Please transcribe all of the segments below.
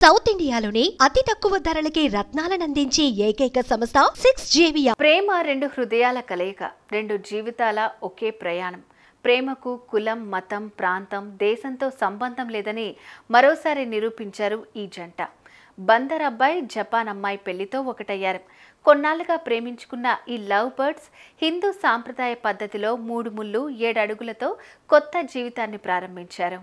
south ఇండియాలోనే అతి తక్కువ ధరలకి రత్నాలనందించే ఏకైక సంస్థ సిక్స్ జేవియా ప్రేమ రెండు హృదయాల కలయిక రెండు జీవితాల ఒకే ప్రయాణం ప్రేమకు కులం మతం ప్రాంతం దేశంతో సంబంధం లేదని మరోసారి నిరూపించారు ఈ జంట బందర్ అబ్బాయి జపాన్ అమ్మాయి పెళ్లితో ఒకటయ్యారు కొన్నాళ్లుగా ప్రేమించుకున్న ఈ లవ్ బర్డ్స్ హిందూ సాంప్రదాయ పద్ధతిలో మూడు ముళ్ళు ఏడు అడుగులతో కొత్త జీవితాన్ని ప్రారంభించారు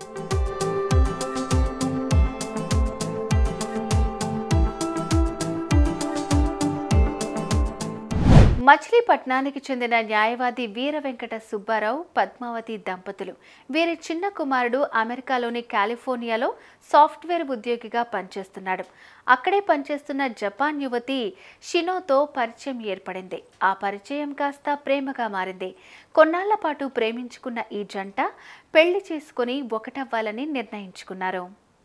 మచిలీపట్నానికి చెందిన న్యాయవాది వీర వెంకట సుబ్బారావు పద్మావతి దంపతులు వీరి చిన్న కుమారుడు అమెరికాలోని కాలిఫోర్నియాలో సాఫ్ట్వేర్ ఉద్యోగిగా పనిచేస్తున్నాడు అక్కడే పనిచేస్తున్న జపాన్ యువతి షినోతో పరిచయం ఏర్పడింది ఆ పరిచయం కాస్త ప్రేమగా మారింది కొన్నాళ్ల పాటు ప్రేమించుకున్న ఈ జంట పెళ్లి చేసుకుని ఒకటవ్వాలని నిర్ణయించుకున్నారు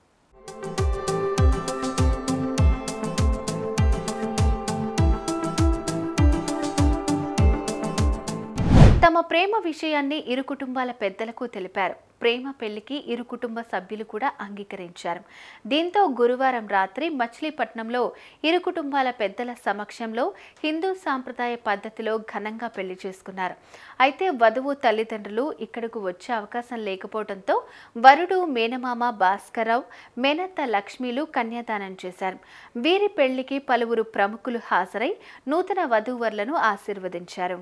తమ ప్రేమ విషయాన్ని ఇరు కుటుంబాల పెద్దలకు తెలిపారు ప్రేమ పెళ్లికి ఇరు కుటుంబ సభ్యులు కూడా అంగీకరించారు దీంతో గురువారం రాత్రి మచిలీపట్నంలో ఇరు కుటుంబాల పెద్దల సమక్షంలో హిందూ సాంప్రదాయ పద్ధతిలో ఘనంగా పెళ్లి చేసుకున్నారు అయితే వధువు తల్లిదండ్రులు ఇక్కడకు వచ్చే అవకాశం లేకపోవడంతో వరుడు మేనమామ భాస్కర్రావు మేనత్త లక్ష్మీలు కన్యాదానం చేశారు వీరి పెళ్లికి పలువురు ప్రముఖులు హాజరై నూతన వధూవరులను ఆశీర్వదించారు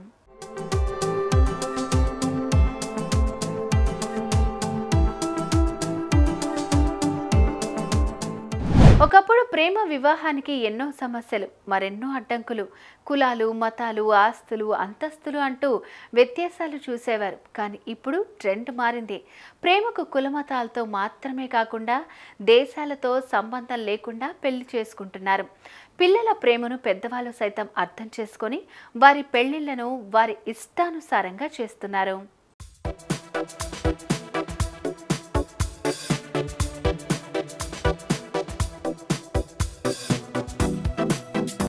ఒకప్పుడు ప్రేమ వివాహానికి ఎన్నో సమస్యలు మరెన్నో అడ్డంకులు కులాలు మతాలు ఆస్తులు అంతస్తులు అంటూ వ్యత్యాసాలు చూసేవారు కానీ ఇప్పుడు ట్రెండ్ మారింది ప్రేమకు కులమతాలతో మాత్రమే కాకుండా దేశాలతో సంబంధం లేకుండా పెళ్లి చేసుకుంటున్నారు పిల్లల ప్రేమను పెద్దవాళ్ళు సైతం అర్థం చేసుకొని వారి పెళ్లిళ్లను వారి ఇష్టానుసారంగా చేస్తున్నారు